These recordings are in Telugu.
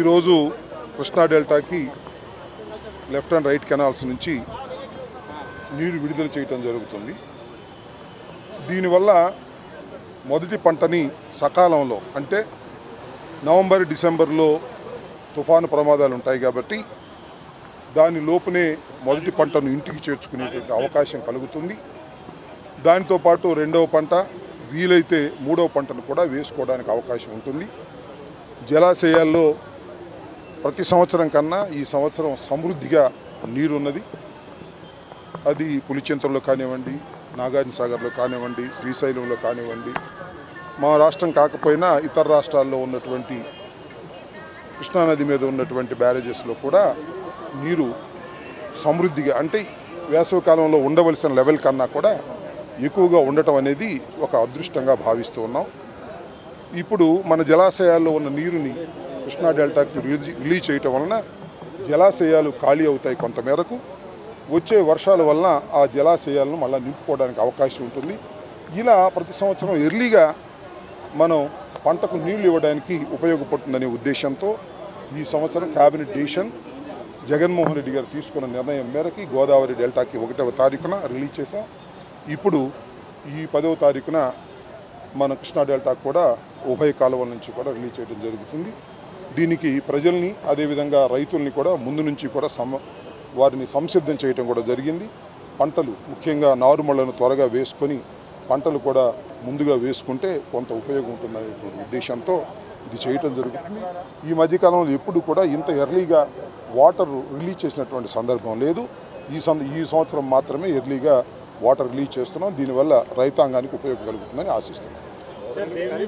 ఈరోజు కృష్ణా డెల్టాకి లెఫ్ట్ అండ్ రైట్ కెనాల్స్ నుంచి నీరు విడుదల చేయటం జరుగుతుంది దీనివల్ల మొదటి పంటని సకాలంలో అంటే నవంబర్ డిసెంబర్లో తుఫాను ప్రమాదాలు ఉంటాయి కాబట్టి దాని లోపునే మొదటి పంటను ఇంటికి చేర్చుకునేటువంటి అవకాశం కలుగుతుంది దానితో పాటు రెండవ పంట వీలైతే మూడవ పంటను కూడా వేసుకోవడానికి అవకాశం ఉంటుంది జలాశయాల్లో ప్రతి సంవత్సరం కన్నా ఈ సంవత్సరం సమృద్ధిగా నీరున్నది అది పులిచింతల్లో కానివ్వండి నాగార్జున సాగర్లో కానివ్వండి శ్రీశైలంలో కానివ్వండి మా రాష్ట్రం కాకపోయినా ఇతర రాష్ట్రాల్లో ఉన్నటువంటి కృష్ణానది మీద ఉన్నటువంటి బ్యారేజెస్లో కూడా నీరు సమృద్ధిగా అంటే వేసవికాలంలో ఉండవలసిన లెవెల్ కన్నా కూడా ఎక్కువగా ఉండటం అనేది ఒక అదృష్టంగా భావిస్తూ ఉన్నాం ఇప్పుడు మన జలాశయాల్లో ఉన్న నీరుని కృష్ణా డెల్టాకి రిలీ- రిలీజ్ చేయటం వలన జలాశయాలు ఖాళీ అవుతాయి కొంతమేరకు వచ్చే వర్షాల వలన ఆ జలాశయాలను మళ్ళీ నింపుకోవడానికి అవకాశం ఉంటుంది ఇలా ప్రతి సంవత్సరం ఎర్లీగా మనం పంటకు నీళ్లు ఇవ్వడానికి ఉపయోగపడుతుందనే ఉద్దేశంతో ఈ సంవత్సరం క్యాబినెట్ డిసిషన్ జగన్మోహన్ రెడ్డి గారు తీసుకున్న నిర్ణయం మేరకి గోదావరి డెల్టాకి ఒకటవ తారీఖున రిలీజ్ చేశాం ఇప్పుడు ఈ పదవ తారీఖున మన కృష్ణా డెల్టాకు కూడా ఉభయ కాలువల నుంచి కూడా రిలీజ్ చేయడం జరుగుతుంది దీనికి ప్రజల్ని అదేవిధంగా రైతుల్ని కూడా ముందు నుంచి కూడా సమ వారిని సంసిద్ధం చేయడం కూడా జరిగింది పంటలు ముఖ్యంగా నారుమళ్లను త్వరగా వేసుకొని పంటలు కూడా ముందుగా వేసుకుంటే కొంత ఉపయోగం ఉంటుందనేటువంటి ఉద్దేశంతో ఇది చేయటం జరుగుతుంది ఈ మధ్యకాలంలో ఎప్పుడు కూడా ఇంత ఎర్లీగా వాటర్ రిలీజ్ చేసినటువంటి సందర్భం లేదు ఈ సం ఈ సంవత్సరం మాత్రమే ఎర్లీగా వాటర్ రిలీజ్ చేస్తున్నాం దీనివల్ల రైతాంగానికి ఉపయోగం కలుగుతుందని ఆశిస్తున్నాం సార్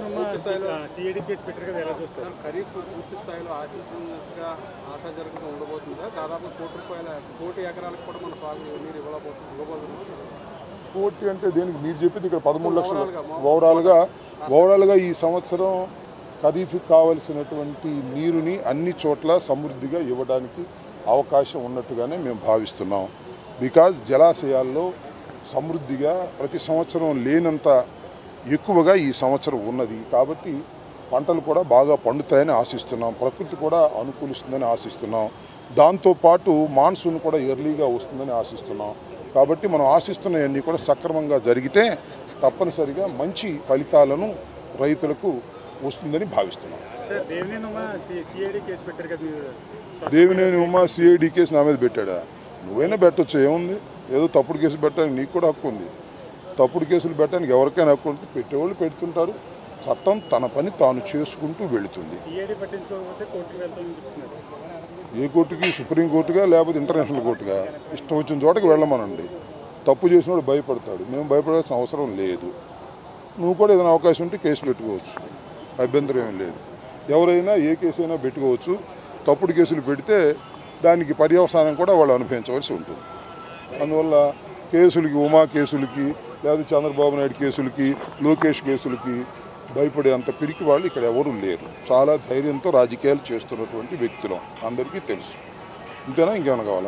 సిఐడి కేసు పెట్టారు కదా ఎలా చూస్తారు సార్ ఖరీఫ్ పూర్తి స్థాయిలో ఆశించినట్టుగా ఆశాజనకంగా ఉండబోతుందా దాదాపు కోటి రూపాయల కోటి ఎకరాలకు కూడా మన సాగు నీరు ఇవ్వబోతుంది ఇవ్వబోతున్నాం కోటి అంటే దేనికి మీరు చెప్పింది ఇక్కడ పదమూడు లక్షలు ఓవరాల్గా ఓవరాల్గా ఈ సంవత్సరం ఖరీఫ్కి కావలసినటువంటి నీరుని అన్ని చోట్ల సమృద్ధిగా ఇవ్వడానికి అవకాశం ఉన్నట్టుగానే మేము భావిస్తున్నాం బికాజ్ జలాశయాల్లో సమృద్ధిగా ప్రతి సంవత్సరం లేనంత ఎక్కువగా ఈ సంవత్సరం ఉన్నది కాబట్టి పంటలు కూడా బాగా పండుతాయని ఆశిస్తున్నాం ప్రకృతి కూడా అనుకూలిస్తుందని ఆశిస్తున్నాం దాంతోపాటు మాన్సూన్ కూడా ఎర్లీగా వస్తుందని ఆశిస్తున్నాం కాబట్టి మనం ఆశిస్తున్నవన్నీ కూడా సక్రమంగా జరిగితే తప్పనిసరిగా మంచి ఫలితాలను రైతులకు వస్తుందని భావిస్తున్నాం సార్ దేవినేనమ్మా సిఐడి కేసు పెట్టారు కదా మీరు దేవినేని ఉమా సిఐడి కేసు నా మీద పెట్టాడా నువ్వైనా పెట్టొచ్చు ఏముంది ఏదో తప్పుడు కేసు పెట్టడానికి నీకు కూడా హక్కు ఉంది తప్పుడు కేసులు పెట్టడానికి ఎవరికైనా హక్కు ఉంటుంది పెట్టేవాళ్ళు పెడుతుంటారు చట్టం తన పని తాను చేసుకుంటూ వెళుతుంది సిఐడి పట్టించుకోకపోతే కోర్టుకు వెళ్తామని చెప్తున్నారు ఏ కోర్టుకి సుప్రీంకోర్టుగా లేకపోతే ఇంటర్నేషనల్ కోర్టుగా ఇష్టం వచ్చిన చోటకి వెళ్ళమనండి తప్పు చేసినోడు భయపడతాడు మేము భయపడాల్సిన అవసరం లేదు నువ్వు కూడా ఏదైనా అవకాశం ఉంటే కేసు పెట్టుకోవచ్చు అభ్యంతరం ఏం లేదు ఎవరైనా ఏ కేసు అయినా పెట్టుకోవచ్చు తప్పుడు కేసులు పెడితే దానికి పర్యవసానం కూడా వాళ్ళు అనుభవించవలసి ఉంటుంది అందువల్ల కేసులకి ఉమా కేసులకి లేదా చంద్రబాబు నాయుడు కేసులకి లోకేష్ కేసులకి భయపడే అంత పిరికి వాళ్ళు ఇక్కడ ఎవరు లేరు చాలా ధైర్యంతో రాజకీయాలు చేస్తున్నటువంటి వ్యక్తులం అందరికీ తెలుసు ఇంతేనా ఇంకేమైనా కావాలా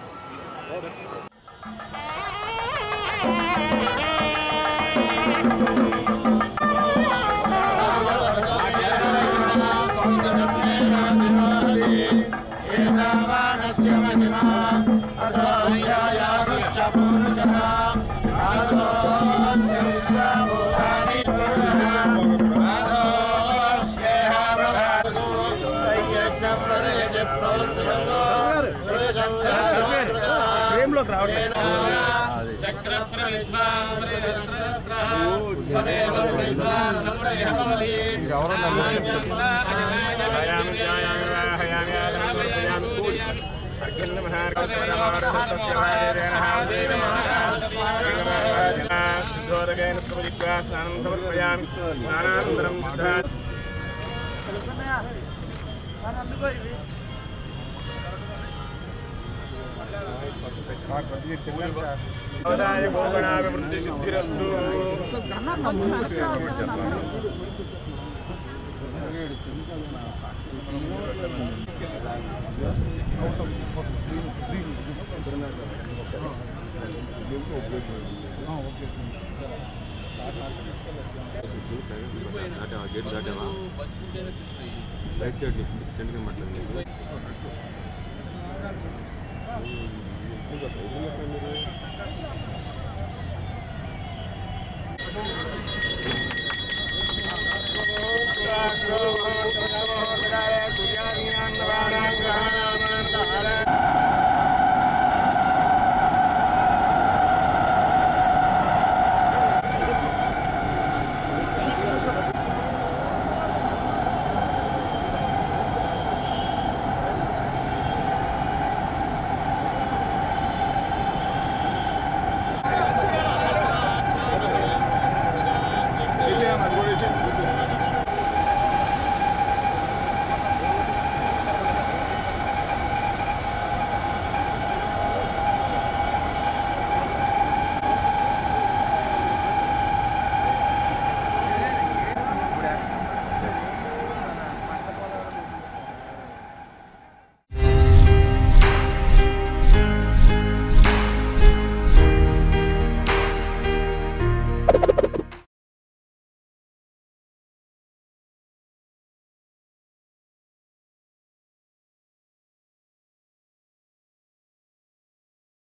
ఫ్రేమ్లోకి రావట్లేదు స్నానం సమర్పయామి స్నానానంతరం భోగణాభివృద్ధి సిద్ధిరస్తు దాటే ఆ గేట్ దాటావా రైట్ సైడ్ టెంట్గా మాట్లాడండి Thank you.